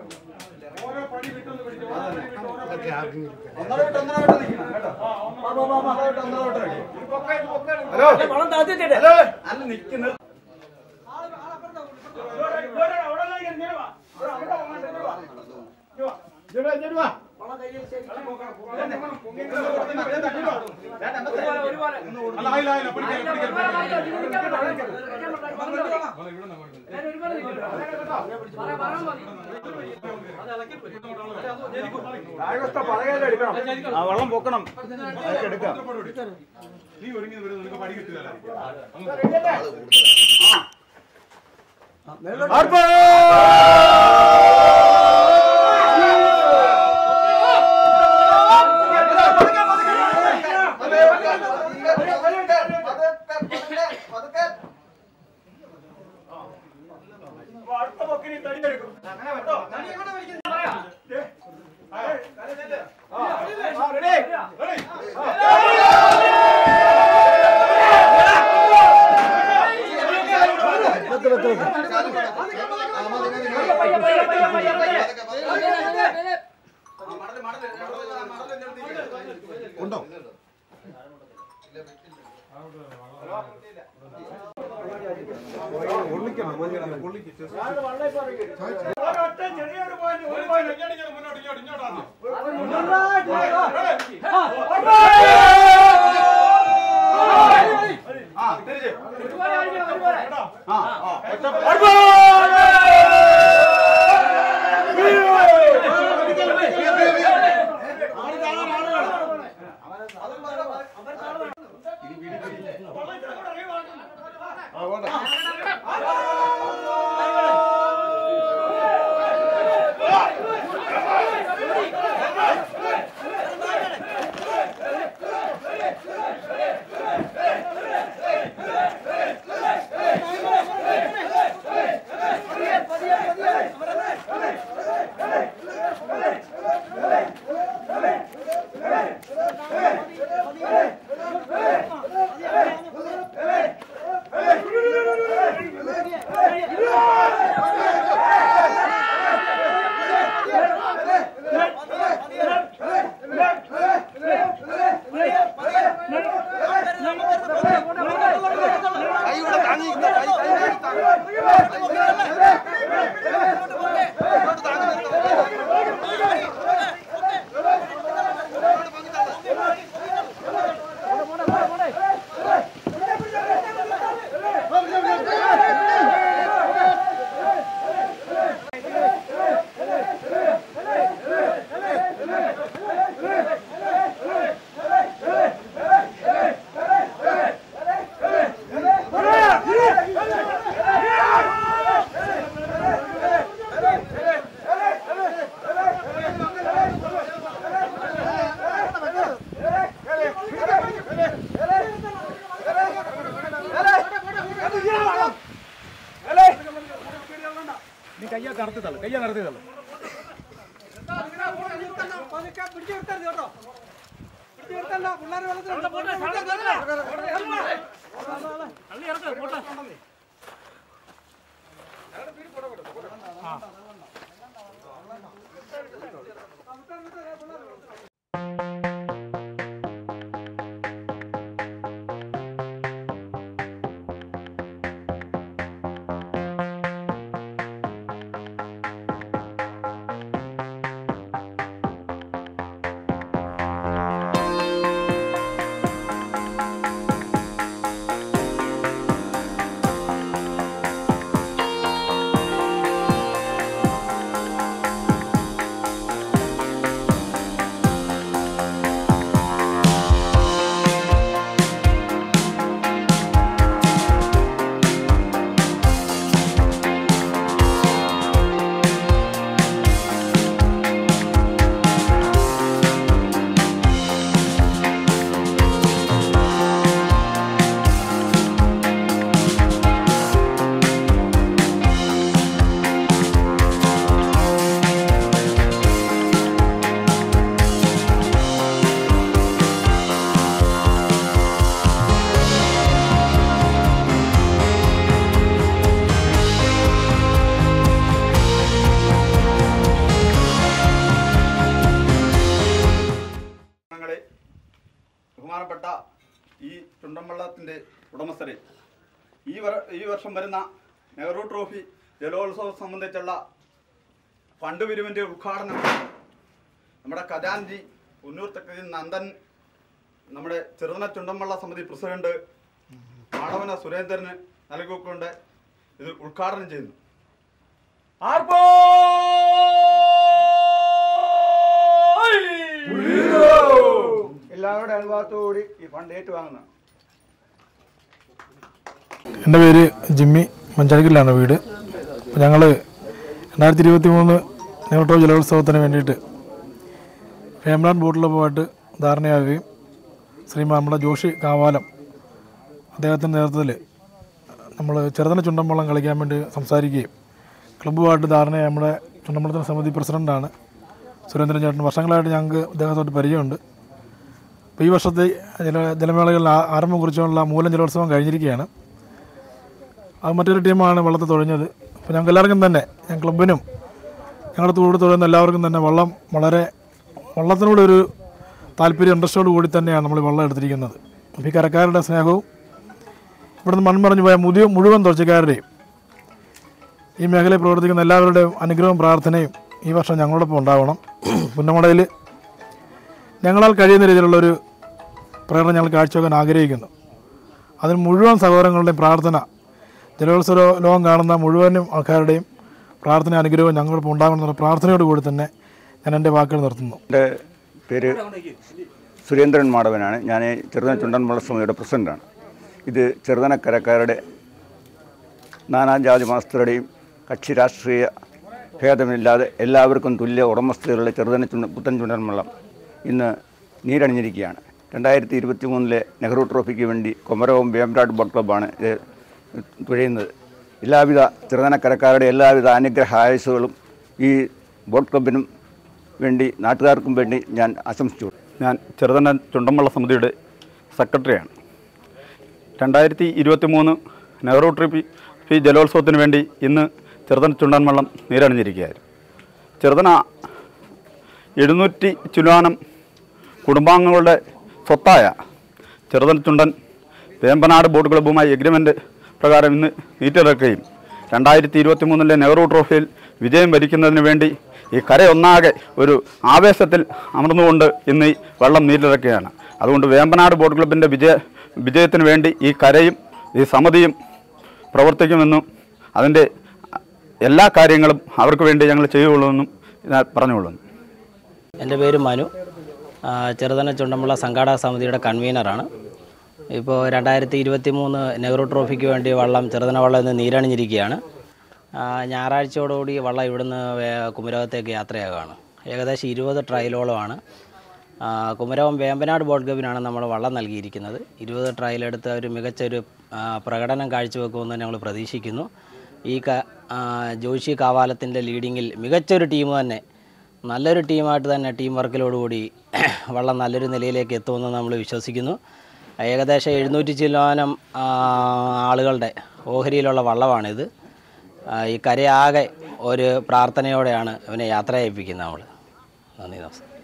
ഒന്നര വിട്ട് ഒന്നര വിട്ട് നിൽക്കണം കേട്ടോ ഒന്നര വിട്ട് ഒന്നര വിട്ട് നിൽക്കണം. ഹലോ അല്ല നിൽക്കുന്നത് ആ വെള്ളം പൊക്കണം അതൊക്കെ എടുക്കാം നീ ഒരുങ്ങി വരുന്നത് നിനക്ക് പടി കിട്ടുകയല്ല ഉണ്ടോ മുന്നോട്ട് ഇങ്ങോട്ട് ഇങ്ങോട്ടാണ് ആ തിരിച്ച് ആ ആ ഒറ്റ നീ കയ്യാ കറുത്ത് തള്ളു കയ്യാ കറുത്ത് തള്ളു ആ ബഹുമാനപ്പെട്ട ഈ ചുണ്ടൻവള്ളത്തിൻ്റെ ഉടമസ്ഥരെ ഈ വർ ഈ വർഷം വരുന്ന നെഹ്റു ട്രോഫി ജലോത്സവം സംബന്ധിച്ചുള്ള ഫണ്ട് പിരിവിൻ്റെ ഉദ്ഘാടനം നമ്മുടെ ഖജാൻജി ഉന്നൂർ തെക്കതി നന്ദൻ നമ്മുടെ ചെറുതന ചുണ്ടൻവള്ള സമിതി പ്രസിഡന്റ് മാണവന സുരേന്ദ്രന് നൽകിക്കൊണ്ട് ഇത് ഉദ്ഘാടനം ചെയ്യുന്നു ആർപ്പോ എല്ലാവരുടെ അനുഭവത്തോടുകൂടി ഈ ഫണ്ട് ഏറ്റുവാങ്ങുന്നു എൻ്റെ പേര് ജിമ്മി മഞ്ചാടിക്കലിലാണ് വീട് ഞങ്ങൾ രണ്ടായിരത്തി ഇരുപത്തി മൂന്ന് നെഹ്റോ ജലോത്സവത്തിന് വേണ്ടിയിട്ട് ഫേംലാൻഡ് ബോട്ട് ക്ലബ്ബുമായിട്ട് ധാരണയാവുകയും ശ്രീമാൻ നമ്മുടെ ജോഷി കാവാലം അദ്ദേഹത്തിൻ്റെ നേതൃത്വത്തിൽ നമ്മൾ ചെറുതന ചുണ്ടൻവള്ളം കളിക്കാൻ വേണ്ടി സംസാരിക്കുകയും ക്ലബ്ബുമായിട്ട് ധാരണയായി നമ്മുടെ ചുണ്ടൻവള്ളത്തിൻ്റെ സമിതി പ്രസിഡൻ്റാണ് സുരേന്ദ്രൻ ചേട്ടൻ വർഷങ്ങളായിട്ട് ഞങ്ങൾക്ക് അദ്ദേഹത്തോട്ട് പരിചയമുണ്ട് അപ്പോൾ ഈ വർഷത്തെ ജല ജലമേളകളിൽ ആ- ആരംഭം കുറിച്ചുള്ള മൂലം ജലോത്സവം കഴിഞ്ഞിരിക്കുകയാണ് അത് മറ്റൊരു ടീമാണ് വള്ളത്തിൽ തുഴഞ്ഞത് അപ്പോൾ ഞങ്ങൾക്ക് എല്ലാവർക്കും തന്നെ ഞാൻ ക്ലബിനും ഞങ്ങളുടെ കൂടെ തുഴയുന്ന എല്ലാവർക്കും തന്നെ വള്ളം വളരെ വള്ളത്തിനോടൊരു താല്പര്യം ഇൻട്രസ്റ്റോട് കൂടി തന്നെയാണ് നമ്മൾ ഈ വള്ളം എടുത്തിരിക്കുന്നത് അപ്പോൾ ഈ കരക്കാരുടെ സ്നേഹവും ഇവിടുന്ന് മൺമറഞ്ഞു പോയ മുതിയ മുഴുവൻ തുഴച്ചിക്കാരുടെയും ഈ മേഖലയിൽ പ്രവർത്തിക്കുന്ന എല്ലാവരുടെയും അനുഗ്രഹവും പ്രാർത്ഥനയും ഈ വർഷം ഞങ്ങളോടൊപ്പം ഉണ്ടാവണം പുന്നമടയിൽ ഞങ്ങളാൽ കഴിയുന്ന രീതിയിലുള്ളൊരു പ്രകടനം ഞങ്ങൾ കാഴ്ചവെക്കാൻ ആഗ്രഹിക്കുന്നു അതിന് മുഴുവൻ സഹോദരങ്ങളുടെയും പ്രാർത്ഥന ജലോത്സവ ലോകം കാണുന്ന മുഴുവനും ആൾക്കാരുടെയും പ്രാർത്ഥന അനുഗ്രഹവും ഞങ്ങളോടൊപ്പം ഉണ്ടാകണമെന്നുള്ള പ്രാർത്ഥനയോട് കൂടി തന്നെ ഞാൻ എൻ്റെ വാക്കുകൾ നിർത്തുന്നു എൻ്റെ പേര് സുരേന്ദ്രൻ മാധവനാണ് ഞാൻ ചെറുതന ചുണ്ടൻവള്ള സമിതിയുടെ പ്രസിഡൻ്റാണ് ഇത് ചെറുതനക്കരക്കാരുടെ നാനാജാതി മതസ്ഥരുടെയും കക്ഷി രാഷ്ട്രീയ ഭേദമില്ലാതെ എല്ലാവർക്കും തുല്യ ഉടമസ്ഥതയുള്ള ചെറുതന ചുണ്ട പുത്തൻ ചുണ്ടൻവള്ളം ഇന്ന് നീരണിഞ്ഞിരിക്കുകയാണ് രണ്ടായിരത്തി ഇരുപത്തി മൂന്നിലെ നെഹ്റു ട്രോഫിക്ക് വേണ്ടി കൊമരവും വേമ്പനാട് ബോട്ട് ക്ലബ്ബാണ് ഇത് തുഴയുന്നത് എല്ലാവിധ ചെറുതനക്കരക്കാരുടെ എല്ലാവിധ അനുഗ്രഹ ആയുസ്സുകളും ഈ ബോട്ട് ക്ലബിനും വേണ്ടി നാട്ടുകാർക്കും വേണ്ടി ഞാൻ ആശംസിച്ചു ഞാൻ ചെറുതന ചുണ്ടമ്പള്ള സമിതിയുടെ സെക്രട്ടറിയാണ് രണ്ടായിരത്തി ഇരുപത്തി മൂന്ന് നെഹ്റു ട്രിപ്പ് ഈ ജലോത്സവത്തിന് വേണ്ടി ഇന്ന് ചെറുതന ചുണ്ടൻവള്ളം നീരണിഞ്ഞിരിക്കുകയായിരുന്നു ചെറുതന എഴുന്നൂറ്റി ചുലാനം കുടുംബാംഗങ്ങളുടെ സ്വത്തായ ചെറുതന ചുണ്ടൻ വേമ്പനാട് ബോട്ട് ക്ലബ്ബുമായി എഗ്രിമെൻ്റ് പ്രകാരം ഇന്ന് നീറ്റിറക്കുകയും രണ്ടായിരത്തി ഇരുപത്തി മൂന്നിലെ നെഹ്റു ട്രോഫിയിൽ വിജയം വരിക്കുന്നതിന് വേണ്ടി ഈ കരയൊന്നാകെ ഒരു ആവേശത്തിൽ അമർന്നുകൊണ്ട് ഇന്ന് ഈ വെള്ളം നീറ്റിറക്കുകയാണ് അതുകൊണ്ട് വേമ്പനാട് ബോട്ട് ക്ലബിൻ്റെ വിജയ വിജയത്തിന് വേണ്ടി ഈ കരയും ഈ സമിതിയും പ്രവർത്തിക്കുമെന്നും അതിൻ്റെ എല്ലാ കാര്യങ്ങളും അവർക്ക് വേണ്ടി ഞങ്ങൾ ചെയ്യുകയുള്ളൂവെന്നും ഞാൻ പറഞ്ഞുകൊള്ളുന്നു എൻ്റെ പേര് മനു ആ, ചെറുതന ചുണ്ടമുള്ള സംഘാടക സമിതിയുടെ കൺവീനറാണ് ഇപ്പോൾ രണ്ടായിരത്തി ഇരുപത്തി മൂന്ന് നെഹ്റു ട്രോഫിക്ക് വേണ്ടി വള്ളം ചെറുതന വള്ളം ഇന്ന് നീരണിഞ്ഞിരിക്കുകയാണ് ആ, ഞായറാഴ്ചയോടുകൂടി വള്ളം ഇവിടുന്ന് വേ- കുമരകത്തേക്ക് യാത്രയാകുകയാണ് ഏകദേശം ഇരുപത് ട്രയലോളമാണ് ആ, കുമരകം വേമ്പനാട് ബോട്ട് ക്ലബിനാണ് നമ്മൾ വള്ളം നൽകിയിരിക്കുന്നത് ഇരുപത് ട്രയലെടുത്ത് ഒരു മികച്ചൊരു ആ, പ്രകടനം കാഴ്ചവെക്കുമെന്ന് ഞങ്ങൾ പ്രതീക്ഷിക്കുന്നു ഈ ക ആ, ജോഷി കാവാലത്തിൻ്റെ ലീഡിങ്ങിൽ മികച്ചൊരു ടീം തന്നെ നല്ലൊരു ടീമായിട്ട് തന്നെ ടീം വർക്കിലോടുകൂടി വള്ളം നല്ലൊരു നിലയിലേക്ക് എത്തുമെന്ന് നമ്മൾ വിശ്വസിക്കുന്നു ഏകദേശം എഴുന്നൂറ്റി ചില്ലാനം ആ, ആളുകളുടെ ഓഹരിയിലുള്ള വള്ളമാണിത് ആ, ഈ കരയാകെ ഒരു പ്രാർത്ഥനയോടെയാണ് ഇവനെ യാത്ര ചെയ്യിപ്പിക്കുന്നത് നമ്മൾ നന്ദി നമസ്കാരം